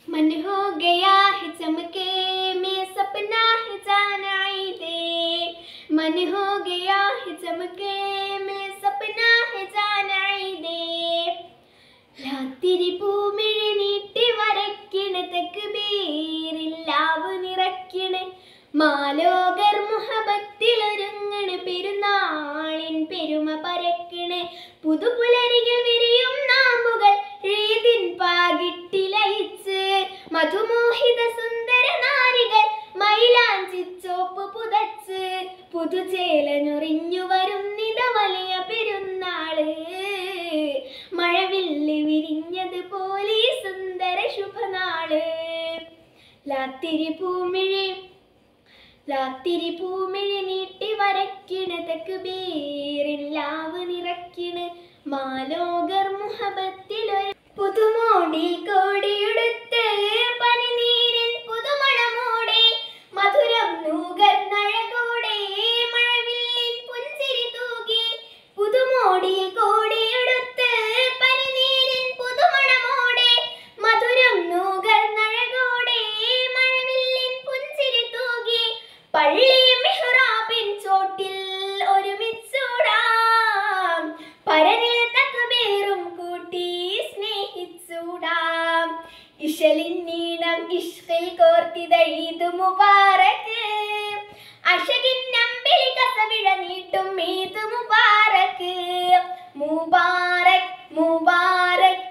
मन हो गया है चमके में सपना है जाना दे मन हो गया है चमके में सपना है जाना दे രാത്തിരി പൂമിഴി നീട്ടി വരയ്ക്കണ തക്ബീറില്ലാവ് നിറയ്ക്കണ മാലോകർ മുഹബത്തിൽ ഒരുങ്ങണ പെരുന്നാളിൻ പെരുമ പരക്കണ പുതുപുലരികൾ വിരിയും നാമ്പുകൾ ഏതിൻ പാകിട്ടിലയിച്ച് മധുമോഹിത സുന്ദര നാരികൾ മൈലാഞ്ചിച്ചോപ്പ് പുതച്ച് പുതുചേലനൊറിഞ്ഞു വരുന്നിത വലിയ പെരുന്നാള് മഴവില്ല് വിരിഞ്ഞതുപോലെ ഈ സുന്ദര ശുഭനാള് ലാത്തിരി പൂമിഴി ലാത്തിരി പൂമിഴി നീട്ടി വരയ്ക്കണതൊക്കെ ബീറില്ലാവ് നിറയ്ക്കണ് മാലോകർ മുഹബത്തിലൊരു പുതുമോടിൽ കോടിയെടുത്ത് പനിനീരിൻ പുതുമണമോടെ മധുരം നൂകർന്നഴകോടെ മഴവില്ലിൻ പുഞ്ചിരി തൂകി പുതുമോടിൽ കോടിയെടുത്ത് പനിനീരിൻ പുതുമണമോടെ മധുരം നൂകർന്നഴകോടെ മഴവില്ലിൻ പുഞ്ചിരി തൂകി പള്ളി മിഹ്റാബിൻ ചോട്ടിൽ ഒരുമിച്ചൂടാം പരനിൽ തക്ബീറും കൂട്ടി സ്നേഹിച്ചൂടാം ഇശലിൻ നീണം ഇഷ്കിൽ കോർത്തിത ഈദ് മുബാറക്ക് അഷകിൻ നമ്പിളി കസവിഴ നീട്ടും ഈദ് മുബാറക്ക് മുബാറക് മുബാറക്